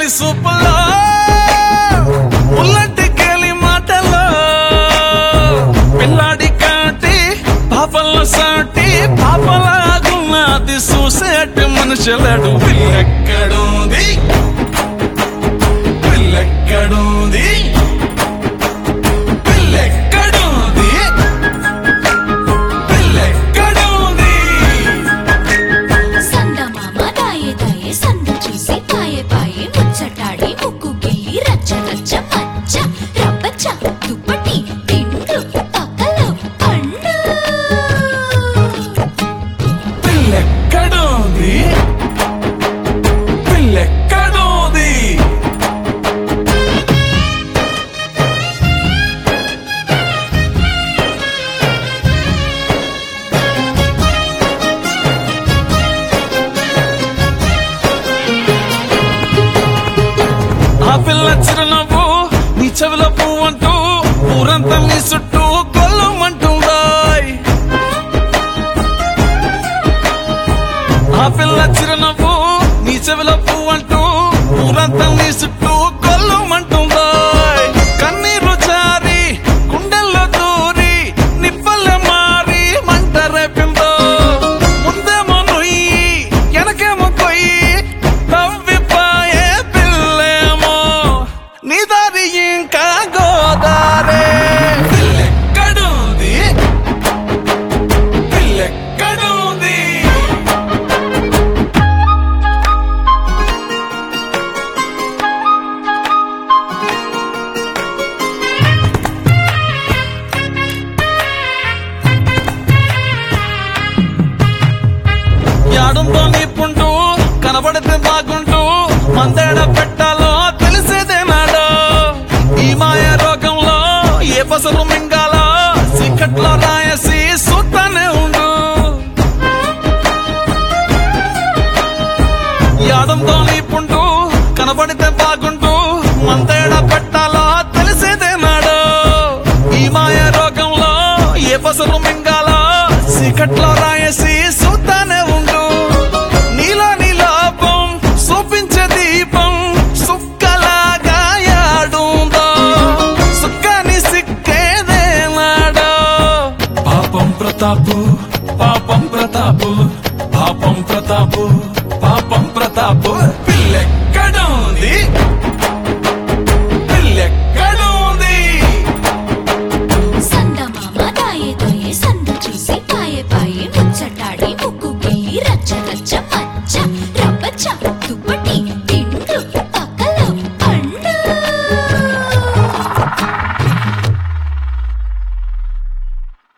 సూపులో ఉల్లంటి కేలి మాటలో పిల్లాడి కాటి పాపల సాటి పాపలాగున్నది చూసేటి మనుషులడు పిల్లెక్కడుంది పిల్లెక్కడుంది పిల్లెక్కడుంది పిల్లెక్కడుంది సందమామ దాయే దాయే సందు చూసి పాయే పాయే ముచ్చటాడి ముక్కు గిల్లి రచ్చ రచ్చ మచ్చ రబ్బచ్చ దుప్పటి తిండ్లు పక్కలో పండు పిల్లెక్కడుంది పిల్లెక్కడుంది ఆ పిల్ల చిరునవ్వు నీ చెవిలో పువ్వు అంటూ ఊరంతా నీ చుట్టూ గొల్లమంటుందాయ్ ఆ పిల్ల చిరునవ్వు నీ చెవిలో పువ్వు అంటూ ఊరంతా నీ చుట్టూ గొల్లమంటుందాయ్ కన్నీరు జారి గుండెల్లో దూరి నిప్పల మారి మంట రేపిందో ముందేమో నుయ్యి వెనకేమో కొయ్యి నవ్విపాయే పిల్లేమో నీ దారి ఇంకా గోదారే పిల్లెక్కడుంది పిల్లెక్కడుంది యాడంతో నీ పుండు కనబడితే బాగుంటూ మందేడ పెట్టాలో తెలిసేదే నాడు ఈ మాయ రోగంలో ఏ పసరు మింగాలో సీకట్లో రాయసి చూస్తానే ఉండు యాడంతో నీ పుండు కనబడితే బాగుంటూ మందేడ పెట్టాలో తెలిసేదే నాడు ఈ మాయ రోగంలో ఏ పసరు మింగాలో సీకట్లో రాయసి చూస్తానే ఉండు నీలోని లోపం చూపించే దీపం సుక్కలాగా యాడుందో సుక్కని సిక్కేదే నాడో పాపం ప్రతాపు పాపం ప్రతాపు పాపం ప్రతాపు పాపం ప్రతాపు పిల్లెక్కడుంది పిల్లెక్కడుంది సందమామ దాయే దాయే సందు